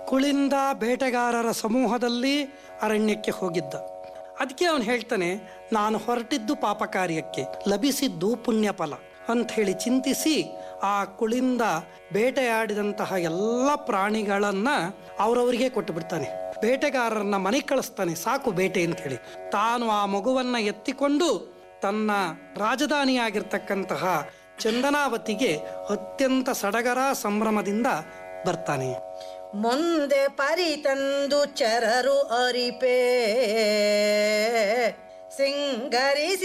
ಕುಳಿಂದ ಬೇಟೆಗಾರರ ಸಮೂಹದಲ್ಲಿ ಅರಣ್ಯಕ್ಕೆ ಹೋಗಿದ್ದ ಅದಕ್ಕೆ ಅವನು ಹೇಳ್ತಾನೆ ನಾನು ಹೊರಟಿದ್ದು ಪಾಪ ಕಾರ್ಯಕ್ಕೆ ಲಭಿಸಿದ್ದು ಪುಣ್ಯ ಫಲ ಅಂತ ಹೇಳಿ ಚಿಂತಿಸಿ ಆ ಕುಳಿಂದ ಬೇಟೆಯಾಡಿದಂತಹ ಎಲ್ಲ ಪ್ರಾಣಿಗಳನ್ನ ಅವರವರಿಗೆ ಕೊಟ್ಟು ಬಿಡ್ತಾನೆ ಬೇಟೆಗಾರರನ್ನ ಮನೆಗೆ ಕಳಿಸ್ತಾನೆ ಸಾಕು ಬೇಟೆ ಅಂತ ಹೇಳಿ ತಾನು ಆ ಮಗುವನ್ನ ಎತ್ತಿಕೊಂಡು ತನ್ನ ರಾಜಧಾನಿಯಾಗಿರ್ತಕ್ಕಂತಹ ಚಂದನಾವತಿಗೆ ಅತ್ಯಂತ ಸಡಗರ ಸಂಭ್ರಮದಿಂದ ಬರ್ತಾನೆ ಮುಂದೆ ಪರಿತಂದು ಚರರು ಅರಿಪೇ ಸಿಂಗರಿಸಿ